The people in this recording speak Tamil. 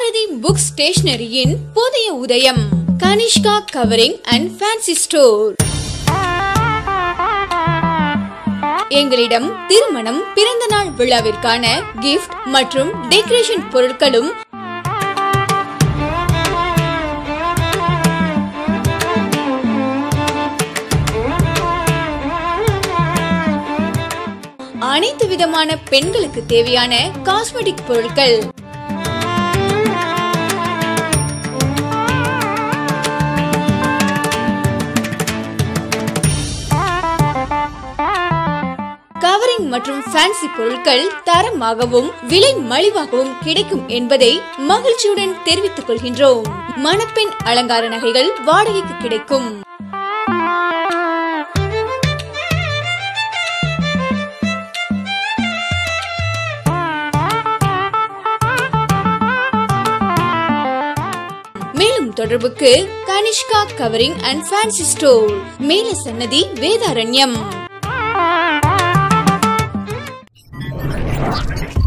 பாரதி புக் ஸ்டேஷனரியின் புதிய உதயம் Kanishka covering and fancy store எங்களிடம் திருமணம் பிறந்தநாள் விழாவிற்கான கிஃப்ட் மற்றும் டெக்கரேஷன் பொருட்களும் அனைத்து விதமான பெண்களுக்கு தேவையான காஸ்மெட்டிக் பொருட்கள் கவரிங் மற்றும் ஃபேன்சி பொருட்கள் தரமாகவும் விலை மலிவாகவும் கிடைக்கும் என்பதை மகிழ்ச்சியுடன் தெரிவித்துக் கொள்கின்றோம் மணப்பெண் அலங்கார நகைகள் வாடகைக்கு கிடைக்கும் மேலும் தொடர்புக்கு Kanishka covering and fancy store மேல சன்னதி வேதாரண்யம்